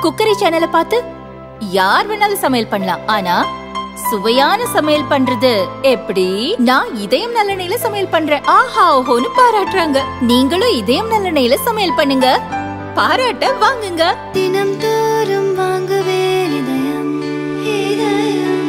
cookery சேனலை பார்த்து யார் வேணாலும் சமையல் பண்ணலாம் ஆனா சுவையான சமையல் பண்றது எப்படி நான் இதயம் நல்லெண்ணெயில சமையல் பண்றேன் ஆஹா ஓஹோன்னு பாராட்டுறாங்க நீங்களும் இதயம் நல்லெண்ணெயில சமையல் பண்ணுங்க பாராட்ட வாங்குங்க தினம் தோறும் வாங்குவே இதயம் இதயம்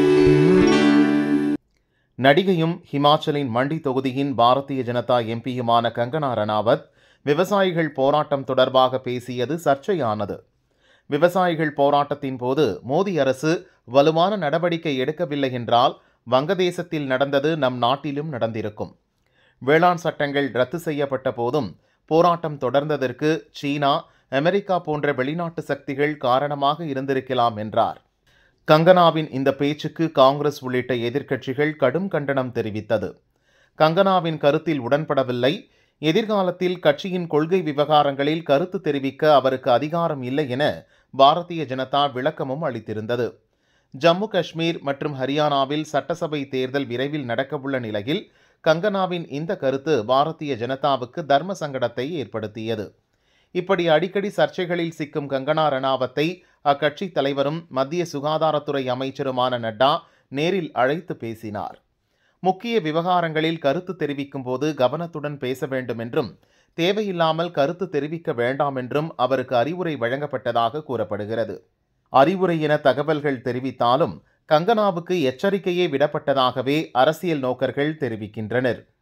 நடிகையும் ஹிமாச்சலின் மண்டி தொகுதியின் பாரதிய ஜனதா எம்பியுமான கங்கனா ரணாவத் விவசாயிகள் போராட்டம் தொடர்பாக பேசியது சர்ச்சையானது விவசாயிகள் போராட்டத்தின் போது மோடி அரசு வலுவான நடவடிக்கை எடுக்கவில்லை என்றால் வங்கதேசத்தில் நடந்தது நம் நாட்டிலும் நடந்திருக்கும் வேளாண் சட்டங்கள் ரத்து செய்யப்பட்ட போதும் போராட்டம் தொடர்ந்ததற்கு சீனா அமெரிக்கா போன்ற வெளிநாட்டு சக்திகள் காரணமாக இருந்திருக்கலாம் என்றார் கங்கனாவின் இந்த பேச்சுக்கு காங்கிரஸ் உள்ளிட்ட எதிர்க்கட்சிகள் கடும் கண்டனம் தெரிவித்தது கங்கனாவின் கருத்தில் உடன்படவில்லை எதிர்காலத்தில் கட்சியின் கொள்கை விவகாரங்களில் கருத்து தெரிவிக்க அவருக்கு அதிகாரம் இல்லை என பாரதிய ஜனதா விளக்கமும் அளித்திருந்தது ஜம்மு காஷ்மீர் மற்றும் ஹரியானாவில் சட்டசபை தேர்தல் விரைவில் நடக்கவுள்ள நிலையில் கங்கனாவின் இந்த கருத்து பாரதிய ஜனதாவுக்கு தர்ம சங்கடத்தை ஏற்படுத்தியது இப்படி அடிக்கடி சர்ச்சைகளில் சிக்கும் கங்கனா ரணாவத்தை அக்கட்சி தலைவரும் மத்திய சுகாதாரத்துறை அமைச்சருமான நட்டா நேரில் அழைத்து பேசினார் முக்கிய விவகாரங்களில் கருத்து தெரிவிக்கும் போது கவனத்துடன் பேச வேண்டும் என்றும் தேவையில்லாமல் கருத்து தெரிவிக்க வேண்டாம் என்றும் அவருக்கு அறிவுரை வழங்கப்பட்டதாக கூறப்படுகிறது அறிவுரை என தகவல்கள் தெரிவித்தாலும் கங்கனாவுக்கு எச்சரிக்கையே விடப்பட்டதாகவே அரசியல் நோக்கர்கள் தெரிவிக்கின்றனர்